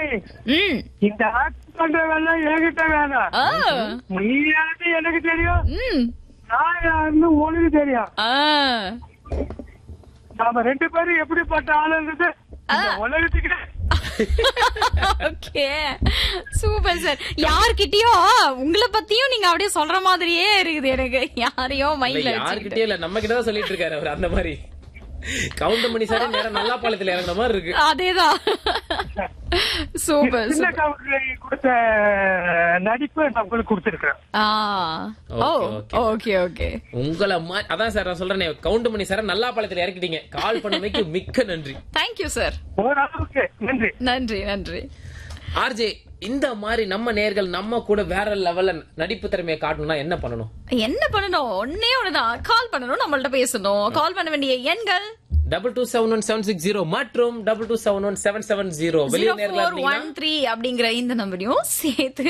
ஏய் ம் இந்த ஆக்ட் பண்ற வேலை என்கிட்ட வேணாம் ஆ நீ யாருன்னு எனக்கு தெரியும் ம் நான் யாருன்னு உனக்கு தெரியும் ஆ நாம ரெண்டு பேரும் எப்படிப்பட்ட ஆளுன்றது இந்த உலகத்துக்கு ஓகே சூப்பர் சார் யார்கிட்டயோ உங்களை பத்தியும் நீங்க அப்படியே சொல்ற மாதிரியே இருக்குது எனக்கு யாரையோ மைண்ட்ல வச்சுக்கிட்டு யாருக்கிட்டே இல்ல நம்ம கிட்ட தான் சொல்லிட்டு இருக்காரு அவர் அந்த மாதிரி கவுண்ட் பண்ணி சார் நேரம் நல்லா பாலத்துல இறங்குற மாதிரி இருக்கு அதேதான் சூப்பர் சின்ன கவுண்டரை கொடுத்த நடிப்பு நான் உங்களுக்கு கொடுத்துருக்கேன் ஆ ஓ Okay, okay. ஓகே ஓகே உங்களை மா- அதான் சார் நான் சொல்றேன் கவுண்ட் பண்ணி சார் நல்லா பாலத்துல இறக்கிட்டீங்க கால் பண்ணமைக்கு மிக்க நன்றி தேங்க்யூ சார் ஓரளவுக்கு நன்றி நன்றி நன்றி ஆர்ஜே இந்த மாதிரி நம்ம நேர்கள் நம்ம கூட வேற லெவல்ல நடிப்பு திறமையை காட்டணும்னா என்ன பண்ணணும் என்ன பண்ணணும் ஒன்னே ஒண்ணுதான் கால் பண்ணணும் நம்மள்ட்ட பேசணும் கால் பண்ண வேண்டிய எண்கள் double two seven one seven six zero மற்றும் double two seven one seven seven zero zero வெளியே நேரில் ஃபோர் ஒன் த்ரீ அப்படிங்கிற இந்த நம்பரையும் சேர்த்து